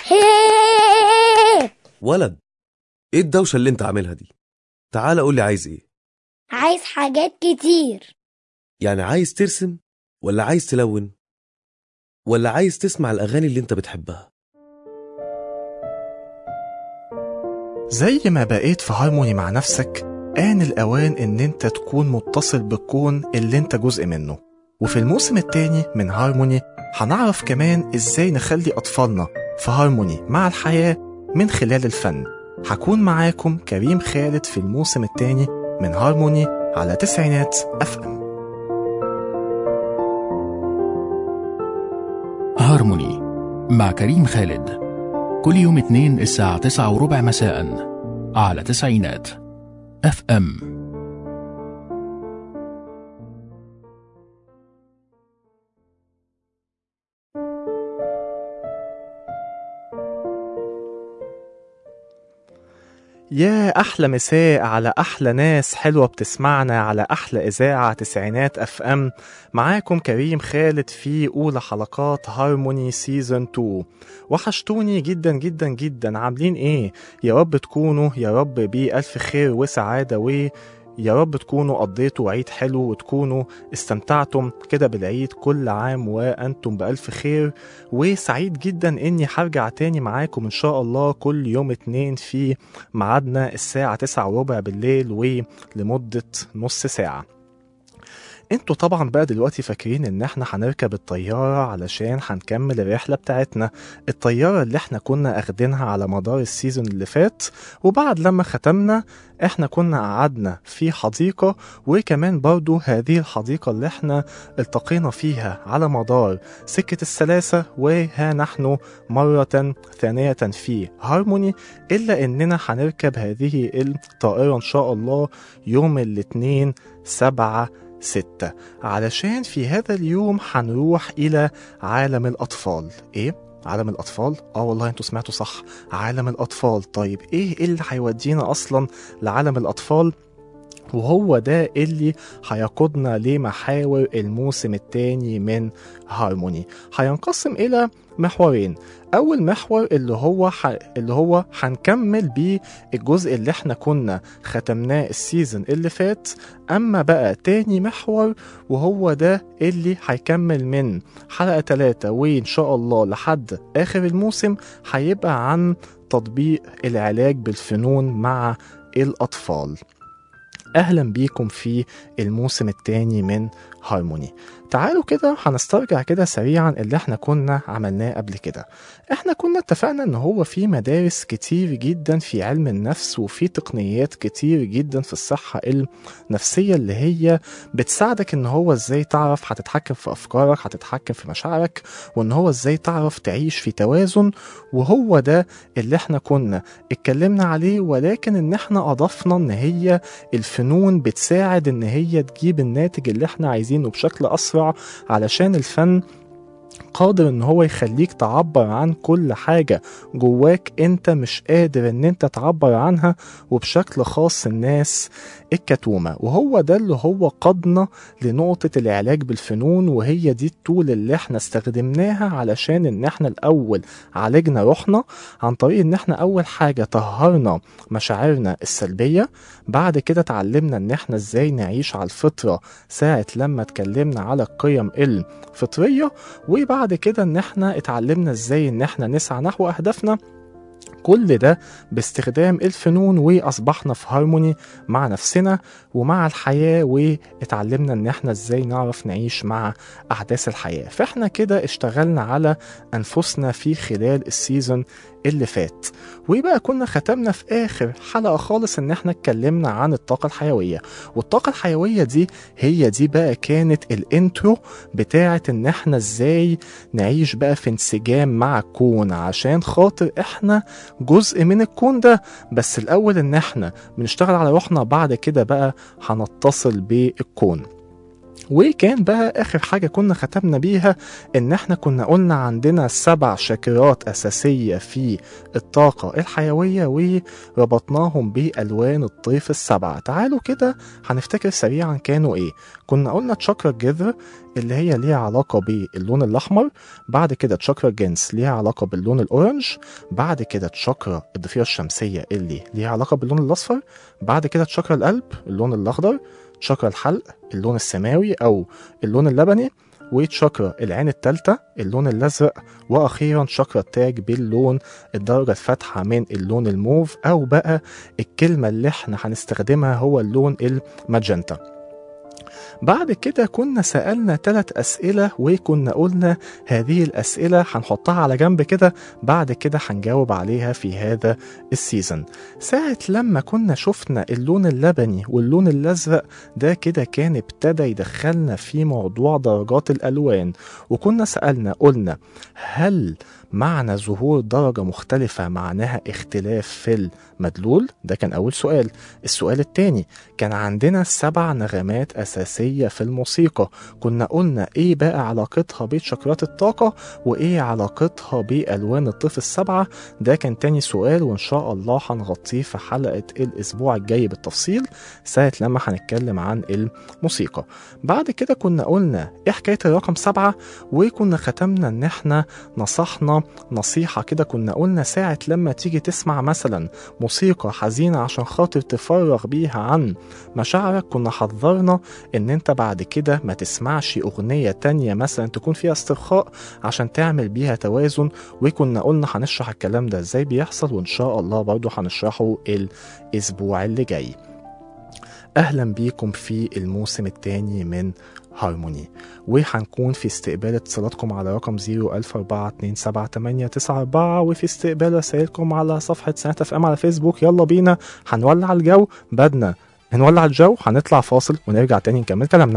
ولد ايه الدوشة اللي انت عاملها دي تعال قول لي عايز ايه عايز حاجات كتير يعني عايز ترسم ولا عايز تلون ولا عايز تسمع الأغاني اللي انت بتحبها زي ما بقيت في هارموني مع نفسك آن الأوان إن أنت تكون متصل بالكون اللي أنت جزء منه وفي الموسم التاني من هارموني هنعرف كمان إزاي نخلي أطفالنا في هارموني مع الحياة من خلال الفن هكون معاكم كريم خالد في الموسم التاني من هارموني على تسعينات أف أم هارموني مع كريم خالد كل يوم اثنين الساعة تسعة وربع مساء على تسعينات اف ام يا أحلى مساء على أحلى ناس حلوة بتسمعنا على أحلى إذاعة تسعينات أف أم معاكم كريم خالد في أولى حلقات هارموني سيزون 2 وحشتوني جدا جدا جدا عاملين إيه؟ يا رب تكونوا يا رب بألف خير وسعادة و يا رب تكونوا قضيتوا عيد حلو وتكونوا استمتعتم كده بالعيد كل عام وأنتم بألف خير وسعيد جدا إني هرجع تاني معاكم إن شاء الله كل يوم اتنين في ميعادنا الساعة تسعة وربع بالليل ولمدة نص ساعة انتوا طبعا بقى دلوقتي فاكرين ان احنا هنركب الطيارة علشان هنكمل الرحلة بتاعتنا الطيارة اللي احنا كنا اخدينها على مدار السيزون اللي فات وبعد لما ختمنا احنا كنا قعدنا في حديقة وكمان برضو هذه الحديقة اللي احنا التقينا فيها على مدار سكة السلاسة وها نحن مرة ثانية في هارموني إلا إننا هنركب هذه الطائرة إن شاء الله يوم الاثنين سبعة ستة علشان في هذا اليوم هنروح إلى عالم الأطفال إيه؟ عالم الأطفال؟ آه والله أنتوا سمعتوا صح عالم الأطفال طيب إيه اللي هيودينا أصلا لعالم الأطفال؟ وهو ده اللي هيقودنا لمحاور الموسم الثاني من هارموني هينقسم إلى محورين أول محور اللي هو ح... اللي هو هنكمل بيه الجزء اللي احنا كنا ختمناه السيزون اللي فات أما بقى تاني محور وهو ده اللي هيكمل من حلقة ثلاثة وإن شاء الله لحد آخر الموسم هيبقى عن تطبيق العلاج بالفنون مع الأطفال اهلا بيكم في الموسم الثاني من هارموني تعالوا كده هنسترجع كده سريعا اللي احنا كنا عملناه قبل كده احنا كنا اتفقنا ان هو في مدارس كتير جدا في علم النفس وفي تقنيات كتير جدا في الصحة النفسية اللي هي بتساعدك ان هو ازاي تعرف هتتحكم في افكارك هتتحكم في مشاعرك وان هو ازاي تعرف تعيش في توازن وهو ده اللي احنا كنا اتكلمنا عليه ولكن ان احنا اضفنا ان هي الفنون بتساعد ان هي تجيب الناتج اللي احنا عايزينه بشكل اسرع علشان الفن قادر ان هو يخليك تعبر عن كل حاجة جواك انت مش قادر ان انت تعبر عنها وبشكل خاص الناس الكتومة وهو ده اللي هو قادنا لنقطة العلاج بالفنون وهي دي التول اللي احنا استخدمناها علشان ان احنا الاول عالجنا روحنا عن طريق ان احنا اول حاجة طهرنا مشاعرنا السلبية بعد كده اتعلمنا ان احنا ازاي نعيش على الفطرة ساعة لما اتكلمنا على القيم الفطرية وبعد كده ان احنا اتعلمنا ازاي ان احنا نسعى نحو اهدافنا كل ده باستخدام الفنون واصبحنا في هارموني مع نفسنا ومع الحياه واتعلمنا ان احنا ازاي نعرف نعيش مع احداث الحياه فاحنا كده اشتغلنا على انفسنا في خلال السيزون اللي فات ويبقى كنا ختمنا في اخر حلقه خالص ان احنا اتكلمنا عن الطاقه الحيويه والطاقه الحيويه دي هي دي بقى كانت الانترو بتاعه ان احنا ازاي نعيش بقى في انسجام مع الكون عشان خاطر احنا جزء من الكون ده بس الاول ان احنا بنشتغل على روحنا بعد كده بقى هنتصل بالكون وكان بقى آخر حاجة كنا ختمنا بيها إن إحنا كنا قلنا عندنا سبع شاكرات أساسية في الطاقة الحيوية وربطناهم بألوان الطيف السبعة تعالوا كده هنفتكر سريعا كانوا إيه كنا قلنا تشاكرا الجذر اللي هي ليها علاقة باللون الأحمر بعد كده تشاكرا الجنس ليها علاقة باللون الأورنج بعد كده تشاكرا الضفيرة الشمسية اللي ليها علاقة باللون الأصفر بعد كده تشاكرا القلب اللون الأخضر تشاكرا الحلق اللون السماوي أو اللون اللبني وتشاكرا العين التالتة اللون الأزرق وأخيرا شاكرا التاج باللون الدرجة الفاتحة من اللون الموف أو بقى الكلمة اللي احنا هنستخدمها هو اللون الماجنتا بعد كده كنا سألنا ثلاث أسئلة وكنا قلنا هذه الأسئلة هنحطها على جنب كده بعد كده هنجاوب عليها في هذا السيزون ساعة لما كنا شفنا اللون اللبني واللون الأزرق ده كده كان ابتدى يدخلنا في موضوع درجات الألوان وكنا سألنا قلنا هل معنى ظهور درجة مختلفة معناها اختلاف في المدلول ده كان أول سؤال السؤال التاني كان عندنا سبع نغمات أساسية في الموسيقى كنا قلنا إيه بقى علاقتها بشكرات الطاقة وإيه علاقتها بألوان الطيف السبعة ده كان تاني سؤال وإن شاء الله هنغطيه في حلقة الأسبوع الجاي بالتفصيل ساعة لما هنتكلم عن الموسيقى بعد كده كنا قلنا إيه حكاية الرقم سبعة وكنا ختمنا إن إحنا نصحنا نصيحة كده كنا قلنا ساعة لما تيجي تسمع مثلا موسيقى حزينة عشان خاطر تفرغ بيها عن مشاعرك كنا حذرنا ان انت بعد كده ما تسمعش اغنية تانية مثلا تكون فيها استرخاء عشان تعمل بيها توازن وكنا قلنا هنشرح الكلام ده ازاي بيحصل وان شاء الله برضو هنشرحه الاسبوع اللي جاي اهلا بيكم في الموسم الثاني من هارموني وهنكون في استقبال اتصالاتكم على رقم 014278994 وفي استقبال رسائلكم على صفحة سنة اف ام على فيسبوك يلا بينا هنولع الجو بدنا هنولع الجو هنطلع فاصل ونرجع تاني نكمل كلامنا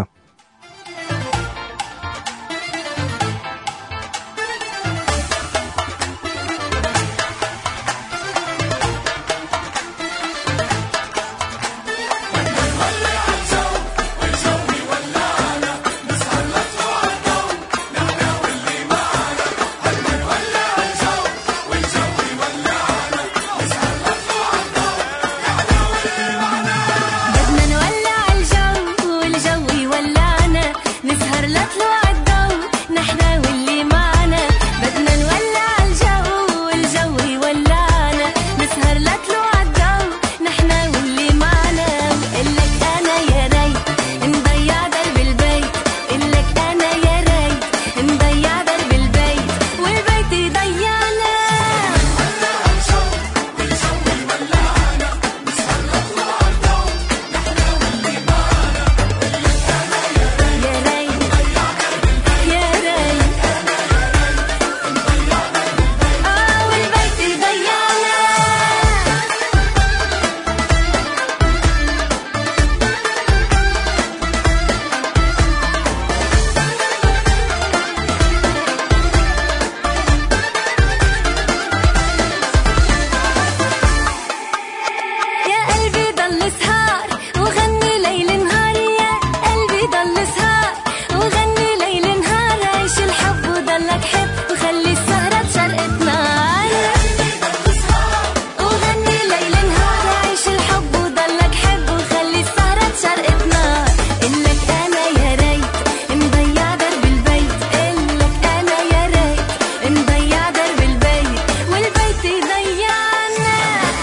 بدنا نولع الجو والجو يولعنا نسهر لطلوع الضو نحنا واللي معنا بدنا نولع الجو والجو يولعنا نسهر لطلوع الضو نحنا واللي معنا وقلك انا يا ريت نضيع درب البيت قلك انا يا ريت نضيع درب البيت والبيت يضيعنا يا ريت يا ريت اه والبيت يضيعنا يا قلبي ضل سهار وغني ليل نهار يا قلبي ضل سهار وغني ليل نهار عيش الحب وضلك حب وخلي السهرة بشرقة نار وغني ليل نهار عيش الحب وضلك حب وخلي السهرة بشرقة نار قلك انا يا ريت نضيع درب البيت قلك انا يا ريت نضيع درب البيت والبيت يضيعنا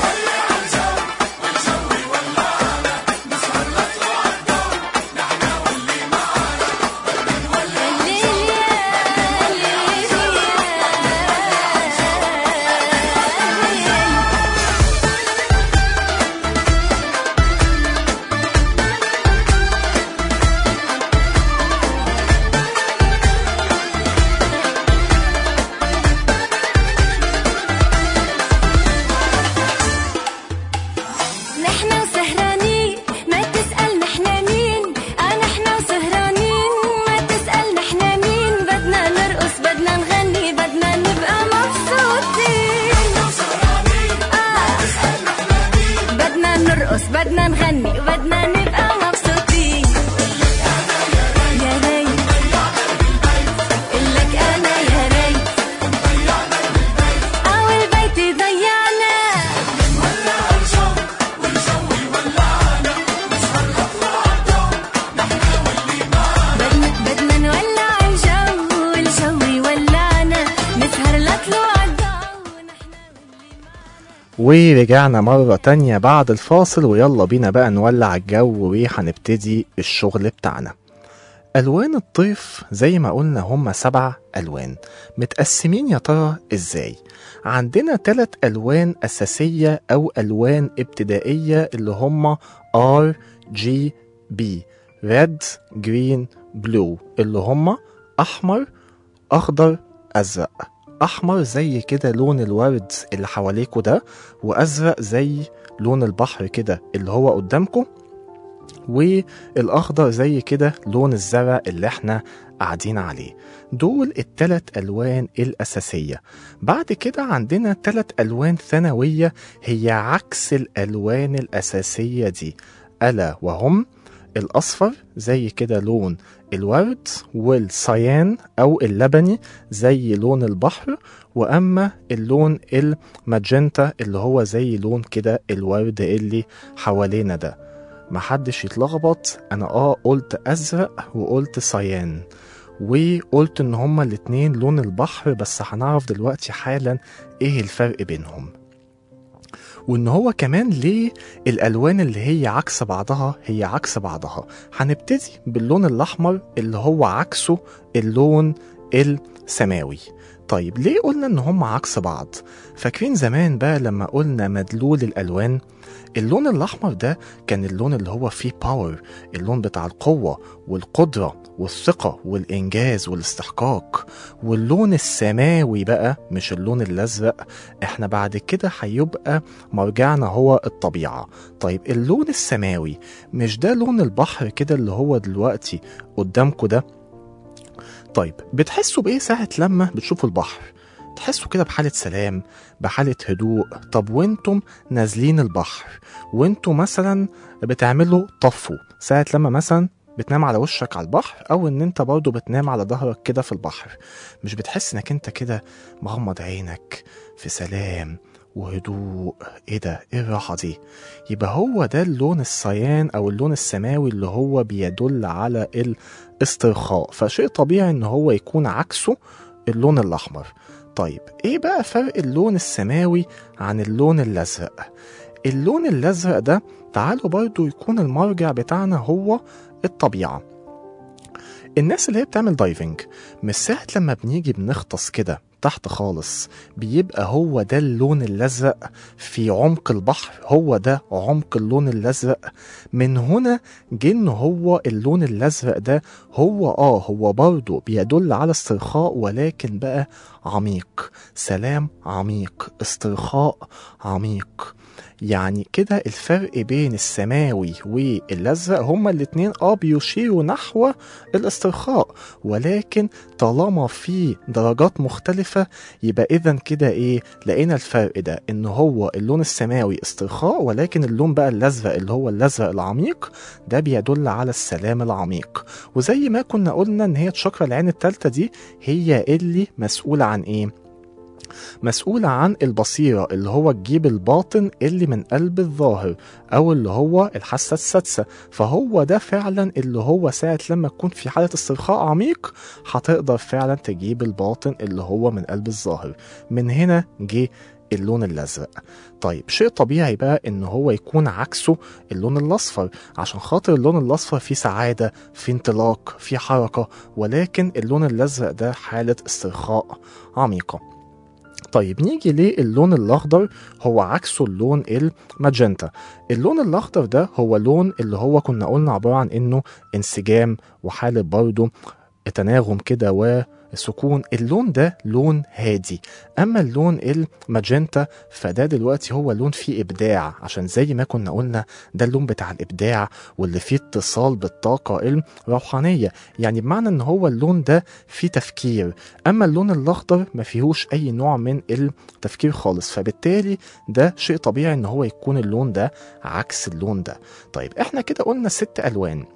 نحنا وسهرانين ما تسأل نحنا مين اه نحنا وسهرانين ما تسأل نحنا مين بدنا نرقص بدنا نغني بدنا نبقى مبسوطين آه. بدنا نرقص بدنا نغني بدنا نبقى مبسوطين ورجعنا مرة تانية بعد الفاصل ويلا بينا بقى نولع الجو وهنبتدي الشغل بتاعنا ألوان الطيف زي ما قلنا هما سبع ألوان متقسمين يا ترى إزاي؟ عندنا تلات ألوان أساسية أو ألوان ابتدائية اللي هما R G B Red Green Blue اللي هما أحمر أخضر أزرق أحمر زي كده لون الورد اللي حواليكوا ده وأزرق زي لون البحر كده اللي هو قدامكم والأخضر زي كده لون الزرع اللي احنا قاعدين عليه دول التلات ألوان الأساسية بعد كده عندنا تلات ألوان ثانوية هي عكس الألوان الأساسية دي ألا وهم الأصفر زي كده لون الورد والصيان أو اللبني زي لون البحر وأما اللون الماجنتا اللي هو زي لون كده الورد اللي حوالينا ده محدش يتلخبط أنا آه قلت أزرق وقلت صيان وقلت إن هما الاتنين لون البحر بس هنعرف دلوقتي حالا إيه الفرق بينهم وان هو كمان ليه الالوان اللي هي عكس بعضها هي عكس بعضها هنبتدي باللون الاحمر اللي هو عكسه اللون السماوي طيب ليه قلنا ان هم عكس بعض فاكرين زمان بقى لما قلنا مدلول الالوان اللون الاحمر ده كان اللون اللي هو فيه باور اللون بتاع القوه والقدره والثقه والانجاز والاستحقاق واللون السماوي بقى مش اللون الازرق احنا بعد كده هيبقى مرجعنا هو الطبيعه طيب اللون السماوي مش ده لون البحر كده اللي هو دلوقتي قدامكم ده طيب بتحسوا بايه ساعه لما بتشوفوا البحر تحسوا كده بحالة سلام بحالة هدوء طب وانتم نازلين البحر وانتم مثلا بتعملوا طفو ساعة لما مثلا بتنام على وشك على البحر او ان انت برضه بتنام على ظهرك كده في البحر مش بتحس انك انت كده مغمض عينك في سلام وهدوء ايه ده ايه الراحة دي يبقى هو ده اللون الصيان او اللون السماوي اللي هو بيدل على الاسترخاء فشيء طبيعي ان هو يكون عكسه اللون الاحمر طيب ايه بقى فرق اللون السماوي عن اللون الازرق اللون الازرق ده تعالوا برضو يكون المرجع بتاعنا هو الطبيعة الناس اللي هي بتعمل دايفنج مش ساعة لما بنيجي بنغطس كده تحت خالص بيبقى هو ده اللون الازرق في عمق البحر هو ده عمق اللون الازرق من هنا جه ان هو اللون الازرق ده هو اه هو برضه بيدل على استرخاء ولكن بقى عميق سلام عميق استرخاء عميق يعني كده الفرق بين السماوي والازرق هما الاتنين اه بيشيروا نحو الاسترخاء ولكن طالما في درجات مختلفة يبقى اذا كده ايه لقينا الفرق ده ان هو اللون السماوي استرخاء ولكن اللون بقى الازرق اللي هو الازرق العميق ده بيدل على السلام العميق وزي ما كنا قلنا ان هي تشاكرا العين التالتة دي هي اللي مسؤولة عن ايه مسؤولة عن البصيرة اللي هو الجيب الباطن اللي من قلب الظاهر أو اللي هو الحاسة السادسة فهو ده فعلا اللي هو ساعة لما تكون في حالة استرخاء عميق هتقدر فعلا تجيب الباطن اللي هو من قلب الظاهر من هنا جه اللون الازرق طيب شيء طبيعي بقى ان هو يكون عكسه اللون الاصفر عشان خاطر اللون الاصفر فيه سعاده فيه انطلاق فيه حركه ولكن اللون الازرق ده حاله استرخاء عميقه طيب نيجي للون الاخضر هو عكسه اللون الماجنتا اللون الاخضر ده هو لون اللي هو كنا قلنا عباره عن انه انسجام وحاله برضه تناغم كده وسكون اللون ده لون هادي اما اللون الماجنتا فده دلوقتي هو لون فيه ابداع عشان زي ما كنا قلنا ده اللون بتاع الابداع واللي فيه اتصال بالطاقه الروحانيه يعني بمعنى ان هو اللون ده فيه تفكير اما اللون الاخضر ما فيهوش اي نوع من التفكير خالص فبالتالي ده شيء طبيعي ان هو يكون اللون ده عكس اللون ده طيب احنا كده قلنا ست الوان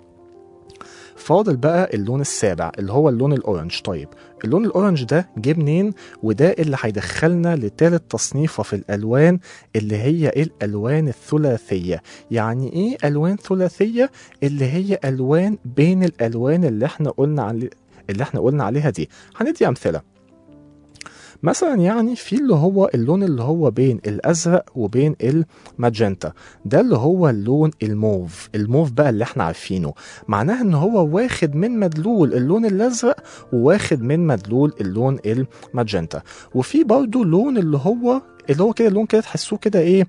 فاضل بقى اللون السابع اللي هو اللون الاورنج طيب اللون الاورنج ده جه منين وده اللي هيدخلنا لتالت تصنيفه في الالوان اللي هي الالوان الثلاثيه يعني ايه الوان ثلاثيه اللي هي الوان بين الالوان اللي احنا قلنا علي اللي احنا قلنا عليها دي هندي امثله مثلا يعني في اللي هو اللون اللي هو بين الازرق وبين الماجنتا ده اللي هو اللون الموف الموف بقى اللي احنا عارفينه معناها ان هو واخد من مدلول اللون الازرق وواخد من مدلول اللون الماجنتا وفي برضو لون اللي هو اللي هو كده اللون كده تحسوه كده ايه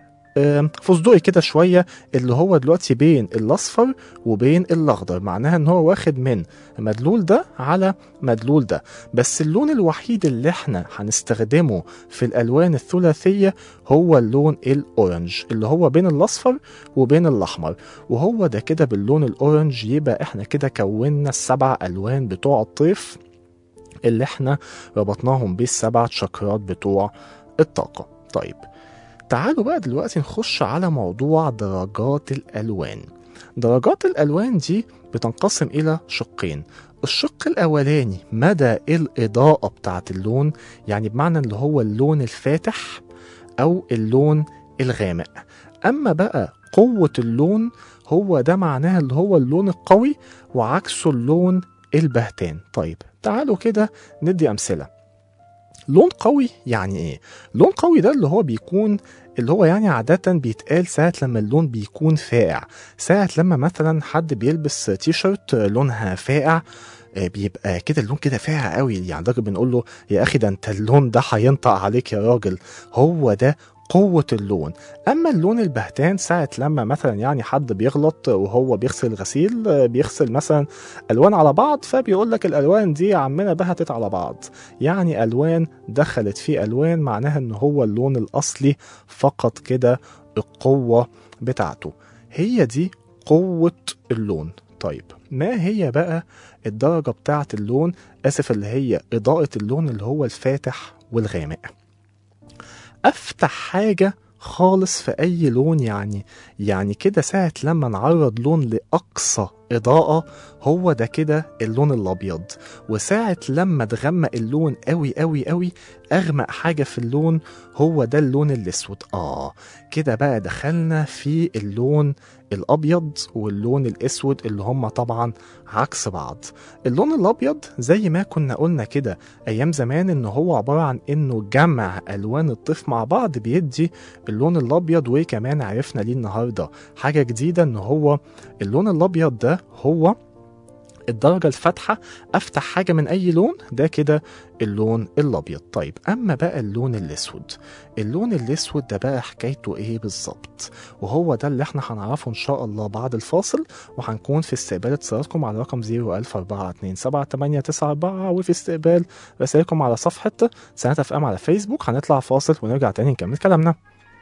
آم، فستقي كده شويه اللي هو دلوقتي بين الاصفر وبين الاخضر معناها ان هو واخد من مدلول ده على مدلول ده بس اللون الوحيد اللي احنا هنستخدمه في الالوان الثلاثيه هو اللون الاورنج اللي هو بين الاصفر وبين الاحمر وهو ده كده باللون الاورنج يبقى احنا كده كونا السبع الوان بتوع الطيف اللي احنا ربطناهم بالسبع شكرات بتوع الطاقه طيب تعالوا بقى دلوقتي نخش على موضوع درجات الألوان درجات الألوان دي بتنقسم إلى شقين الشق الأولاني مدى الإضاءة بتاعت اللون يعني بمعنى اللي هو اللون الفاتح أو اللون الغامق أما بقى قوة اللون هو ده معناها اللي هو اللون القوي وعكسه اللون البهتان طيب تعالوا كده ندي أمثلة لون قوي يعني ايه لون قوي ده اللي هو بيكون اللي هو يعني عادة بيتقال ساعة لما اللون بيكون فاقع ساعة لما مثلا حد بيلبس تي شيرت لونها فاقع آه، بيبقى كده اللون كده فاقع قوي يعني راجل بنقول له يا اخي ده انت اللون ده هينطق عليك يا راجل هو ده قوة اللون أما اللون البهتان ساعة لما مثلا يعني حد بيغلط وهو بيغسل غسيل آه، بيغسل مثلا ألوان على بعض فبيقول لك الألوان دي يا عمنا بهتت على بعض يعني ألوان دخلت في ألوان معناها إن هو اللون الأصلي فقط كده القوة بتاعته هي دي قوة اللون طيب ما هي بقى الدرجة بتاعة اللون آسف اللي هي إضاءة اللون اللي هو الفاتح والغامق أفتح حاجة خالص في أي لون يعني يعني كده ساعة لما نعرض لون لأقصى إضاءة هو ده كده اللون الأبيض وساعة لما تغمق اللون قوي قوي قوي أغمق حاجة في اللون هو ده اللون الأسود آه كده بقى دخلنا في اللون الأبيض واللون الأسود اللي هم طبعا عكس بعض اللون الأبيض زي ما كنا قلنا كده أيام زمان إن هو عبارة عن إنه جمع ألوان الطيف مع بعض بيدي اللون الأبيض وكمان عرفنا ليه النهاردة حاجة جديدة إن هو اللون الأبيض ده هو الدرجة الفاتحة أفتح حاجة من أي لون ده كده اللون الأبيض طيب أما بقى اللون الأسود اللون الأسود ده بقى حكايته إيه بالظبط وهو ده اللي احنا هنعرفه إن شاء الله بعد الفاصل وهنكون في استقبال اتصالاتكم على رقم 014278994 وفي استقبال رسائلكم على صفحة سنة اف ام على فيسبوك هنطلع فاصل ونرجع تاني نكمل كلامنا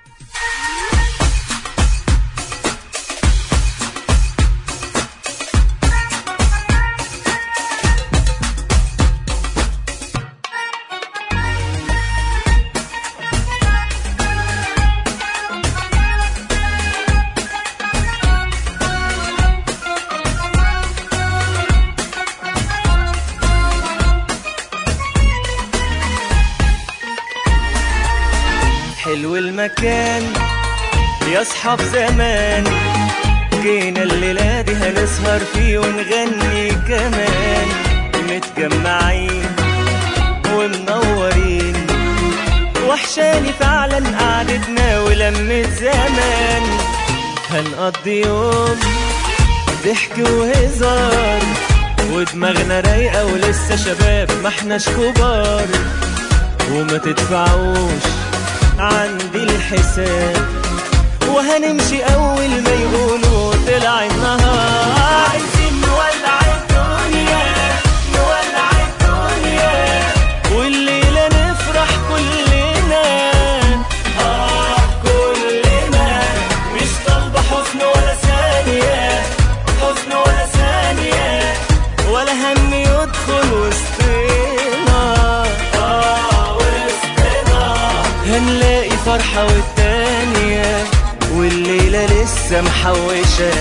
حلو المكان يا اصحاب زمان جينا الليلة دي هنسهر فيه ونغني كمان متجمعين ومنورين وحشاني فعلا قعدتنا ولمة زمان هنقضي يوم ضحك وهزار ودماغنا رايقة ولسه شباب ما احناش كبار وما تدفعوش عندي الحساب وهنمشي اول ما يقولوا طلع النهار عايزين نولع الدنيا نولع الدنيا والليلة نفرح كلنا اه كلنا مش طالبة حزن ولا ثانية حزن ولا ثانية ولا هم يدخل وسطنا اه وسطنا هنلاقي فرحة والتانية والليلة لسه محوشة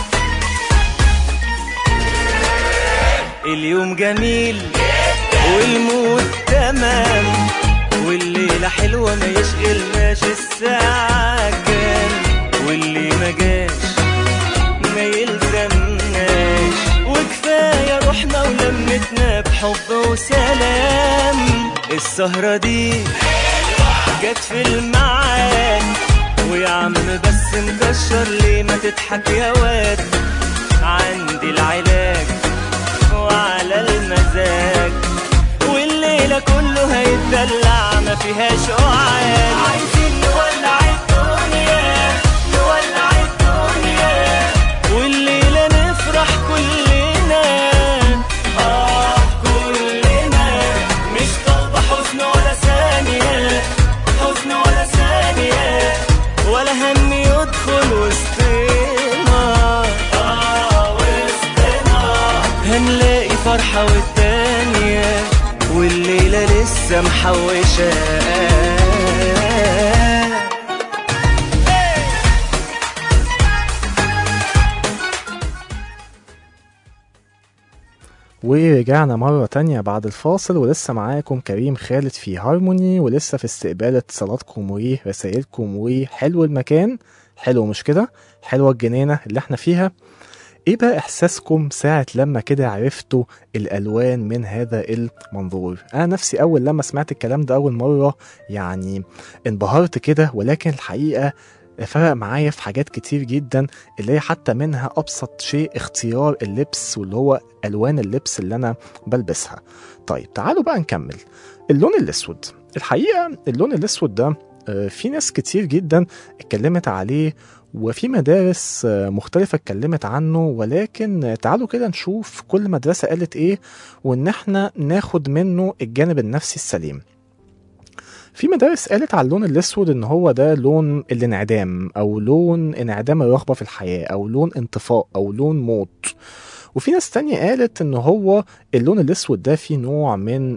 اليوم جميل بحب وسلام السهرة دي جت في الميعاد ويا عم بس مكشر ليه ما تضحك يا واد عندي العلاج وعلى المزاج والليلة كله هيتدلع ما فيهاش قعاد عايزين نولع الدنيا نولع الدنيا والليلة نفرح كلنا آه كلنا مش طالبة حزن ولا ثانية حزن ولا ثانية ولا هم يدخل وسطنا آه وسطنا هنلاقي فرحة والتانية والليلة لسه محوشة ورجعنا مرة تانية بعد الفاصل ولسه معاكم كريم خالد في هارموني ولسه في استقبال اتصالاتكم ورسائلكم وحلو المكان حلو مش كده حلوة الجنينة اللي احنا فيها ايه بقى احساسكم ساعة لما كده عرفتوا الالوان من هذا المنظور انا نفسي اول لما سمعت الكلام ده اول مرة يعني انبهرت كده ولكن الحقيقة فرق معايا في حاجات كتير جدا اللي هي حتى منها ابسط شيء اختيار اللبس واللي هو الوان اللبس اللي انا بلبسها طيب تعالوا بقى نكمل اللون الاسود الحقيقه اللون الاسود ده آه، في ناس كتير جدا اتكلمت عليه وفي مدارس آه، مختلفة اتكلمت عنه ولكن آه، تعالوا كده نشوف كل مدرسة قالت ايه وان احنا ناخد منه الجانب النفسي السليم في مدارس قالت على اللون الاسود ان هو ده لون الانعدام او لون انعدام الرغبه في الحياه او لون انطفاء او لون موت وفي ناس تانية قالت ان هو اللون الاسود ده فيه نوع من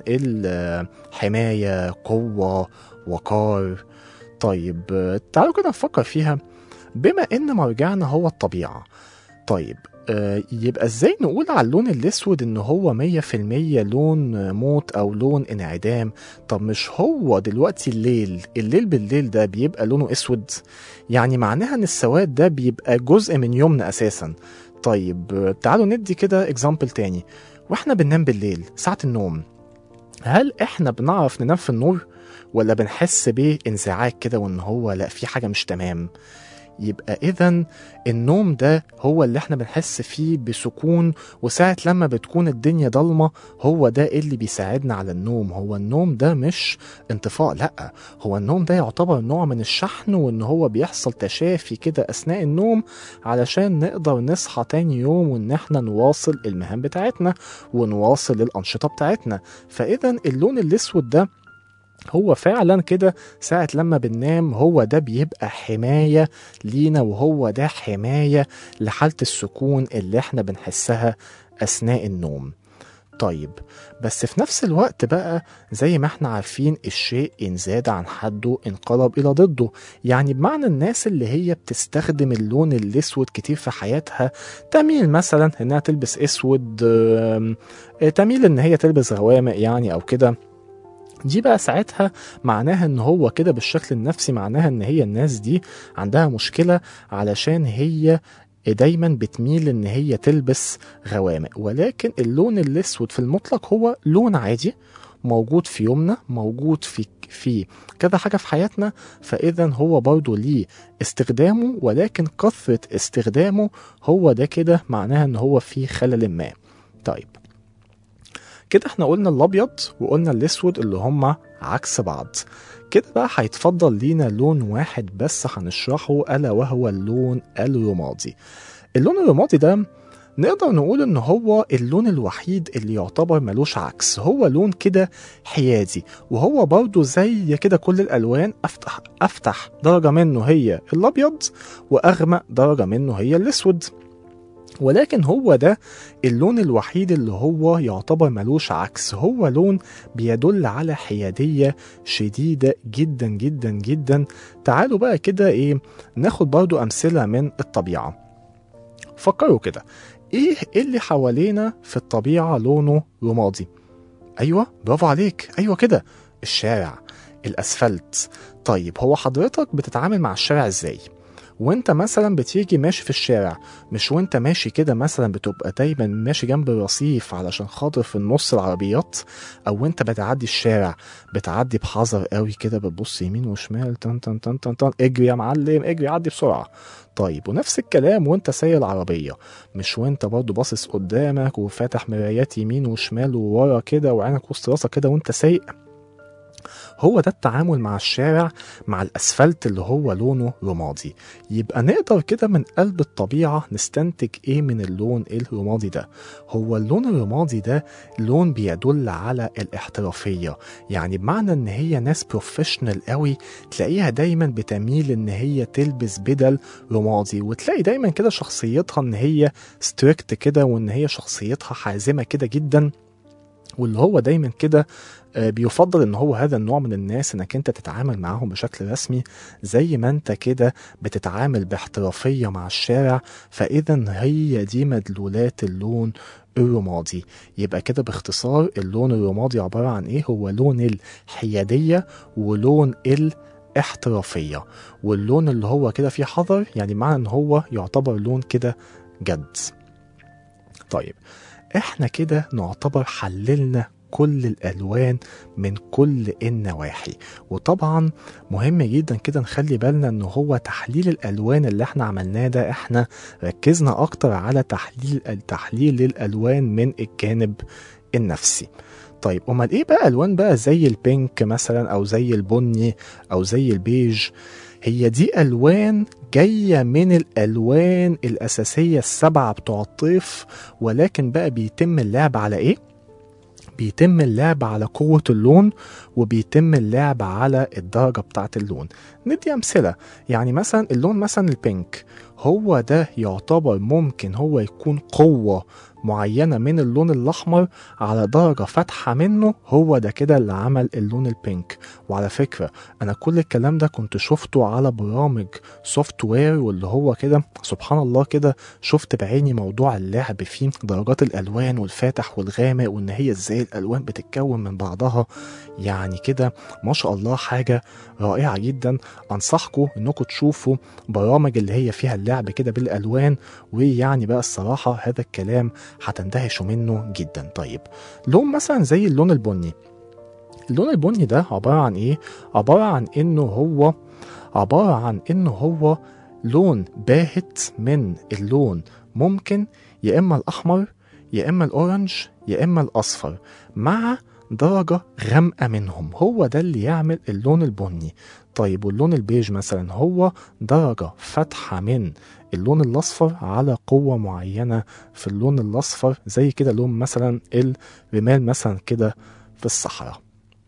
الحمايه قوه وقار طيب آه، تعالوا كده نفكر فيها بما ان مرجعنا هو الطبيعه طيب آه، يبقى ازاي نقول على اللون الاسود ان هو مية في المية لون موت او لون انعدام طب مش هو دلوقتي الليل الليل بالليل ده بيبقى لونه اسود يعني معناها ان السواد ده بيبقى جزء من يومنا اساسا طيب آه، تعالوا ندي كده اكزامبل تاني واحنا بننام بالليل ساعة النوم هل احنا بنعرف ننام في النور ولا بنحس بانزعاج كده وان هو لا في حاجة مش تمام يبقى اذا النوم ده هو اللي احنا بنحس فيه بسكون وساعة لما بتكون الدنيا ضلمة هو ده اللي بيساعدنا على النوم هو النوم ده مش انطفاء لا هو النوم ده يعتبر نوع من الشحن وان هو بيحصل تشافي كده اثناء النوم علشان نقدر نصحى تاني يوم وان احنا نواصل المهام بتاعتنا ونواصل الانشطة بتاعتنا فاذا اللون الاسود ده هو فعلا كده ساعة لما بننام هو ده بيبقى حماية لينا وهو ده حماية لحالة السكون اللي احنا بنحسها أثناء النوم طيب بس في نفس الوقت بقى زي ما احنا عارفين الشيء إن زاد عن حده انقلب إلى ضده يعني بمعنى الناس اللي هي بتستخدم اللون الأسود كتير في حياتها تميل مثلا إنها تلبس أسود آم، تميل إن هي تلبس غوامق يعني أو كده دي بقى ساعتها معناها ان هو كده بالشكل النفسي معناها ان هي الناس دي عندها مشكلة علشان هي دايما بتميل ان هي تلبس غوامق ولكن اللون الاسود في المطلق هو لون عادي موجود في يومنا موجود في في كذا حاجة في حياتنا فإذا هو برضه ليه استخدامه ولكن كثرة استخدامه هو ده كده معناها إن هو فيه خلل ما طيب كده احنا قلنا الابيض وقلنا الاسود اللي هما عكس بعض كده بقى هيتفضل لينا لون واحد بس هنشرحه الا وهو اللون الرمادي اللون الرمادي ده نقدر نقول ان هو اللون الوحيد اللي يعتبر ملوش عكس هو لون كده حيادي وهو برضه زي كده كل الالوان افتح افتح درجه منه هي الابيض واغمق درجه منه هي الاسود ولكن هو ده اللون الوحيد اللي هو يعتبر ملوش عكس هو لون بيدل على حيادية شديدة جدا جدا جدا تعالوا بقى كده ايه ناخد برضو أمثلة من الطبيعة فكروا كده ايه اللي حوالينا في الطبيعة لونه رمادي ايوه برافو عليك ايوه كده الشارع الاسفلت طيب هو حضرتك بتتعامل مع الشارع ازاي وانت مثلا بتيجي ماشي في الشارع مش وانت ماشي كده مثلا بتبقى دايما ماشي جنب الرصيف علشان خاطر في النص العربيات او وانت بتعدي الشارع بتعدي بحذر قوي كده بتبص يمين وشمال تن تن تن تن تن اجري يا معلم اجري عدي بسرعه طيب ونفس الكلام وانت سايق العربيه مش وانت برضو باصص قدامك وفاتح مرايات يمين وشمال وورا كده وعينك وسط راسك كده وانت سايق هو ده التعامل مع الشارع مع الاسفلت اللي هو لونه رمادي يبقى نقدر كده من قلب الطبيعه نستنتج ايه من اللون الرمادي ده هو اللون الرمادي ده لون بيدل على الاحترافيه يعني بمعنى ان هي ناس بروفيشنال قوي تلاقيها دايما بتميل ان هي تلبس بدل رمادي وتلاقي دايما كده شخصيتها ان هي ستريكت كده وان هي شخصيتها حازمه كده جدا واللي هو دايما كده آه، بيفضل ان هو هذا النوع من الناس انك انت تتعامل معاهم بشكل رسمي زي ما انت كده بتتعامل باحترافية مع الشارع فاذا هي دي مدلولات اللون الرمادي يبقى كده باختصار اللون الرمادي عبارة عن ايه هو لون الحيادية ولون الاحترافية واللون اللي هو كده فيه حذر يعني معنى ان هو يعتبر لون كده جد طيب احنا كده نعتبر حللنا كل الالوان من كل النواحي وطبعا مهم جدا كده نخلي بالنا ان هو تحليل الالوان اللي احنا عملناه ده احنا ركزنا اكتر على تحليل التحليل للالوان من الجانب النفسي طيب امال ايه بقى الوان بقى زي البينك مثلا او زي البني او زي البيج هي دي الوان جايه من الالوان الاساسيه السبعه بتوع الطيف ولكن بقى بيتم اللعب على ايه بيتم اللعب على قوة اللون وبيتم اللعب على الدرجة بتاعة اللون ندي أمثلة يعني مثلا اللون مثلا البينك هو ده يعتبر ممكن هو يكون قوة معينة من اللون الأحمر على درجة فاتحة منه هو ده كده اللي عمل اللون البينك وعلى فكرة أنا كل الكلام ده كنت شفته على برامج سوفت وير واللي هو كده سبحان الله كده شفت بعيني موضوع اللعب فيه درجات الألوان والفاتح والغامق وإن هي إزاي الألوان بتتكون من بعضها يعني كده ما شاء الله حاجة رائعة جدا أنصحكم إنكم تشوفوا برامج اللي هي فيها اللعب كده بالألوان ويعني بقى الصراحة هذا الكلام هتندهشوا منه جدا طيب لون مثلا زي اللون البني اللون البني ده عبارة عن إيه؟ عبارة عن إنه هو عبارة عن إنه هو لون باهت من اللون ممكن يا إما الأحمر يا إما الأورنج يا إما الأصفر مع درجة غامقة منهم هو ده اللي يعمل اللون البني طيب واللون البيج مثلا هو درجة فاتحة من اللون الأصفر على قوة معينة في اللون الأصفر زي كده لون مثلا الرمال مثلا كده في الصحراء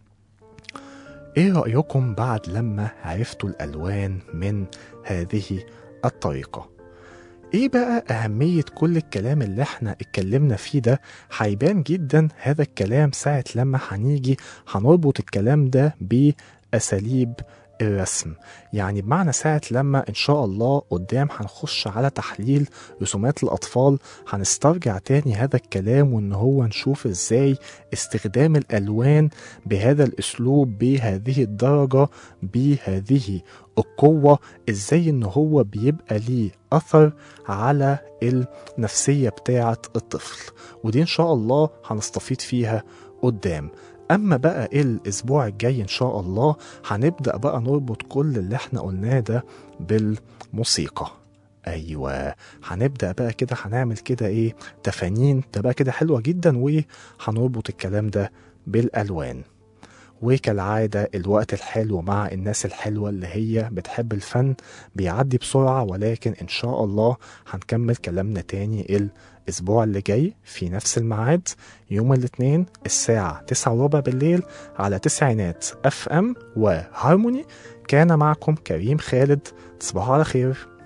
ايه رأيكم بعد لما عرفتوا الألوان من هذه الطريقة ايه بقى أهمية كل الكلام اللي احنا اتكلمنا فيه ده هيبان جدا هذا الكلام ساعة لما هنيجي هنربط الكلام ده بأساليب الرسم يعني بمعنى ساعة لما إن شاء الله قدام هنخش على تحليل رسومات الأطفال هنسترجع تاني هذا الكلام وإن هو نشوف إزاي استخدام الألوان بهذا الأسلوب بهذه الدرجة بهذه القوة إزاي إن هو بيبقى ليه أثر على النفسية بتاعة الطفل ودي إن شاء الله هنستفيد فيها قدام اما بقى الاسبوع الجاي ان شاء الله هنبدا بقى نربط كل اللي احنا قلناه ده بالموسيقى ايوه هنبدا بقى كده هنعمل كده ايه تفانين تبقى كده حلوه جدا وهنربط الكلام ده بالالوان وكالعادة الوقت الحلو مع الناس الحلوة اللي هي بتحب الفن بيعدي بسرعة ولكن إن شاء الله هنكمل كلامنا تاني الأسبوع اللي جاي في نفس الميعاد يوم الاثنين الساعة تسعة وربع بالليل على تسعينات اف ام وهارموني كان معكم كريم خالد تصبحوا على خير